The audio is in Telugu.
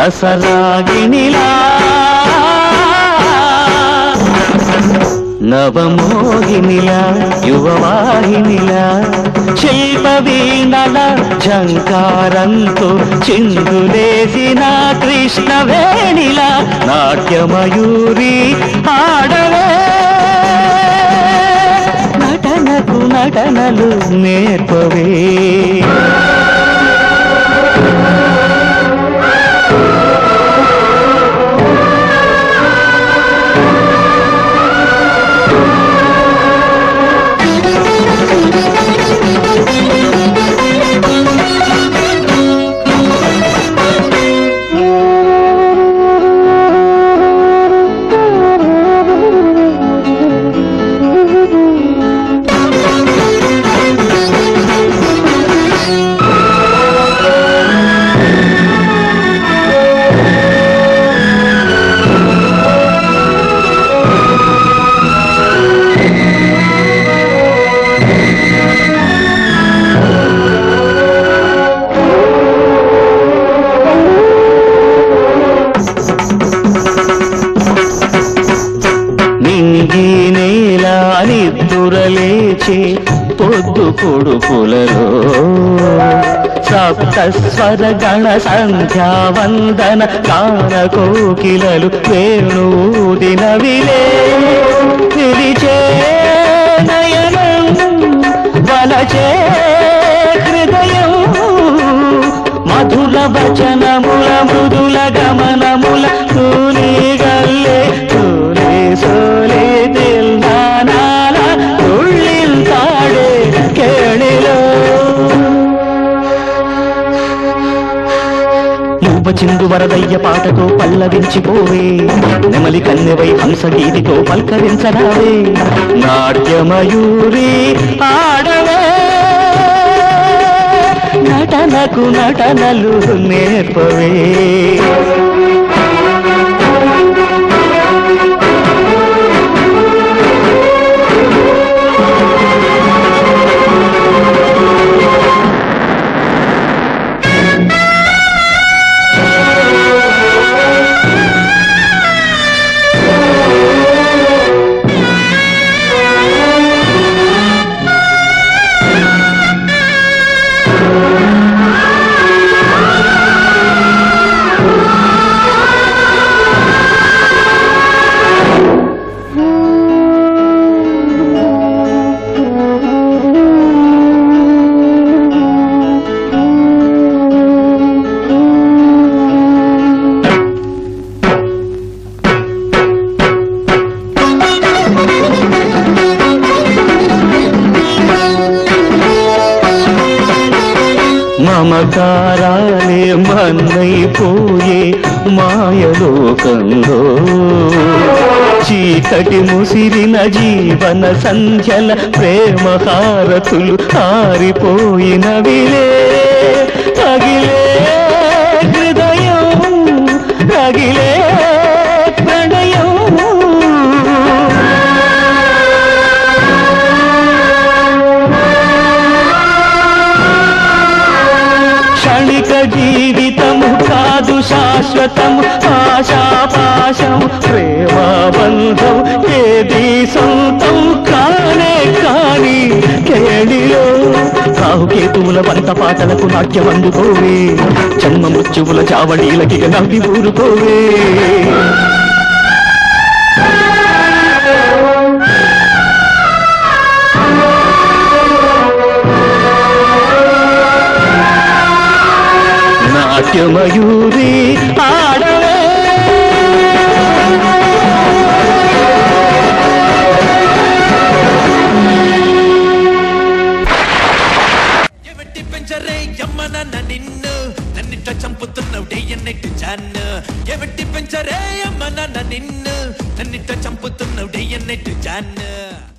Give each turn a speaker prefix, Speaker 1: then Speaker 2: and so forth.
Speaker 1: రసరాగిణిలా నవమోహినిలా యువవాహినిలా శిల్ప వీణల ఝంకారంతో చిందులేసిన కృష్ణవేణిలా నాట్యమయూరి ఆడవే నటనకు నటనలు నేర్పవే నింగి నేల నిద్దురలేచే పొద్దు పొడుపులలో సప్త స్వర గణ సంధ్యా వందన గాన కోకిలలు వేణూదినవిలే పిలిచే నయనం వలచే హృదయం మధుర వచనముల మృదుల గమనముల తూలి గల్లే తూలి సోలి తిల్నానాల తుళ్ళింతాడే కేణిలో యూప చిందు వరదయ్య పాటతో పల్లవించిపోవే నెమలి కన్నెవై హంస గీతితో పల్కరించరావే నాట్యమయూరి ఆడవే నటనకు నటనలు నేర్పవే మమకారాలే మన్నైపోయే మాయలోకంలో చీకటి ముసిరిన జీవన సంధ్యల ప్రేమ హారతులు ఆరిపోయినవిలే తగిలే హృదయం తగిలే ప్రణయం క్షణిక జీవితము కాదు శాశ్వతము ఆశాపాశం ప్రేమాబంధం ఏది సొంతం కానే కాని కేడిలో రాహుకేతువుల వంత పాటలకు నాట్యం అందుకోవే జన్మ మృత్యువుల చావడీలకి నవ్వి ఊరుకోవే నాట్యమయూరి ఆడవే
Speaker 2: ఎవట్టి పెంచరే యమ్మనన్న నిన్ను నన్నిట్ట చంపుతున్నావు డే నైట్ జాన్ ఎవట్టి పెంచరే యమ్మనన్న నిన్ను నన్నిట్ట చంపుతున్నావు డే నైట్ జాన్